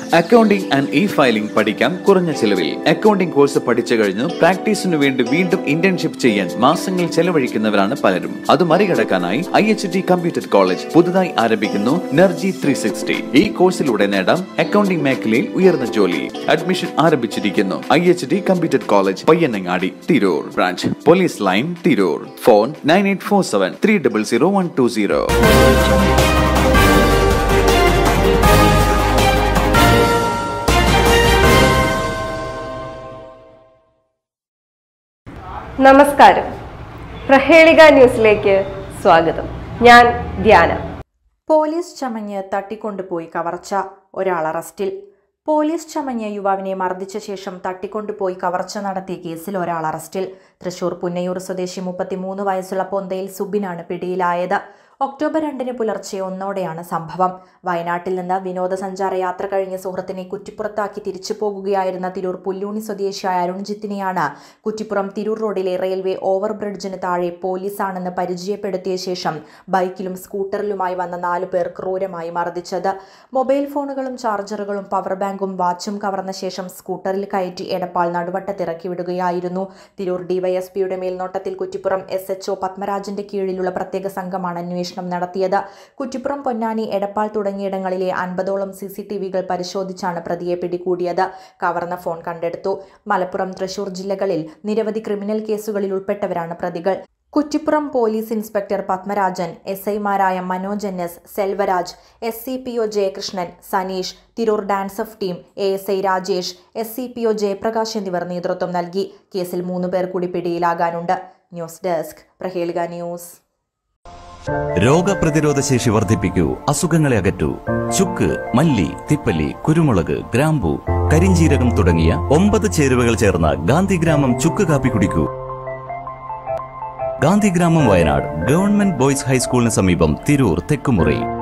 accounting and E filing പഠിക്കാം കുറഞ്ഞ ചെലവിൽ അക്കൗണ്ടിംഗ് കോഴ്സ് പഠിച്ചു കഴിഞ്ഞ് പ്രാക്ടീസിനു വേണ്ടി വീണ്ടും ഇന്റേൺഷിപ്പ് ചെയ്യാൻ മാസങ്ങൾ ചെലവഴിക്കുന്നവരാണ് പലരും അത് മറികടക്കാനായി I H T computer college പുതുതായി ആരംഭിക്കുന്നു നർജി ത്രീ സിക്സ്റ്റി ഈ കോഴ്സിലൂടെ നേടാം അക്കൗണ്ടിംഗ് മേഖലയിൽ ഉയർന്ന ജോലി അഡ്മിഷൻ ആരംഭിച്ചിരിക്കുന്നു I H T computer college Payyanangadi Tirur branch police line Tirur phone nine eight four seven three double zero one two zero നമസ്കാരം പ്രഹേളിക ന്യൂസിലേക്ക് സ്വാഗതം ഞാൻ ധ്യാന പോലീസ് ചമഞ്ഞ് തട്ടിക്കൊണ്ടുപോയി കവർച്ച ഒരാൾ അറസ്റ്റിൽ പോലീസ് ചമഞ്ഞ് യുവാവിനെ മർദ്ദിച്ച ശേഷം തട്ടിക്കൊണ്ടുപോയി കവർച്ച നടത്തിയ കേസിൽ ഒരാൾ അറസ്റ്റിൽ തൃശൂർ പുന്നയൂർ സ്വദേശി മുപ്പത്തിമൂന്ന് വയസ്സുള്ള പൊന്തയിൽ സുബിനാണ് പിടിയിലായത് ഒക്ടോബർ രണ്ടിന് പുലർച്ചെ ഒന്നോടെയാണ് സംഭവം വയനാട്ടിൽ നിന്ന് വിനോദസഞ്ചാര യാത്ര കഴിഞ്ഞ് സുഹൃത്തിനെ കുറ്റിപ്പുറത്താക്കി തിരിച്ചു പോകുകയായിരുന്ന തിരൂർ പുല്ലൂണി സ്വദേശിയായ അരുൺജിത്തിനെയാണ് കുറ്റിപ്പുറം തിരൂർ റോഡിലെ റെയിൽവേ ഓവർ ബ്രിഡ്ജിന് താഴെ പോലീസാണെന്ന് പരിചയപ്പെടുത്തിയ ശേഷം ബൈക്കിലും സ്കൂട്ടറിലുമായി വന്ന നാലു പേർ ക്രൂരമായി മർദ്ദിച്ചത് മൊബൈൽ ഫോണുകളും ചാർജറുകളും പവർ ബാങ്കും വാച്ചും കവർന്ന ശേഷം സ്കൂട്ടറിൽ കയറ്റി എടപ്പാൾ നടുവട്ടത്തിറക്കി വിടുകയായിരുന്നു തിരൂർ ഡിവൈഎസ്പിയുടെ മേൽനോട്ടത്തിൽ കുറ്റിപ്പുറം എസ് എച്ച്ഒ പത്മരാജന്റെ കീഴിലുള്ള പ്രത്യേക സംഘമാണ് അന്വേഷണം നടത്തിയത് കുറ്റിപ്പുറം പൊന്നാനി എടപ്പാൾ തുടങ്ങിയിടങ്ങളിലെ അൻപതോളം സി സി ടി വികൾ പരിശോധിച്ചാണ് പ്രതിയെ പിടികൂടിയത് കവർന്ന ഫോൺ കണ്ടെടുത്തു മലപ്പുറം തൃശൂർ ജില്ലകളിൽ നിരവധി ക്രിമിനൽ കേസുകളിൽ ഉൾപ്പെട്ടവരാണ് പ്രതികൾ Kuttippuram police inspector Padmarajan S ഐമാരായ Manoj N S Selvaraj S C P O Jayakrishnan Saneesh Tirur DANSAF team A S I Rajesh S C P O Jayaprakash എന്നിവർ നേതൃത്വം നൽകി കേസിൽ മൂന്ന് പേർ കൂടി പിടിയിലാകാനുണ്ട് ന്യൂസ് ഡെസ്ക് പ്രഹേളിക ന്യൂസ് രോഗപ്രതിരോധ ശേഷി വർദ്ധിപ്പിക്കൂ അസുഖങ്ങളെ അകറ്റൂ ചുക്ക് മല്ലി തിപ്പല്ലി കുരുമുളക് ഗ്രാമ്പു കരിഞ്ചീരകം തുടങ്ങിയ ഒമ്പത് ചേരുവകൾ ചേർന്ന ഗാന്ധിഗ്രാമം ചുക്ക് കാപ്പി കുടിക്കൂ ഗാന്ധിഗ്രാമം വയനാട് ഗവൺമെന്റ് ബോയ്സ് ഹൈസ്കൂളിന് സമീപം തിരൂർ തെക്കുമുറി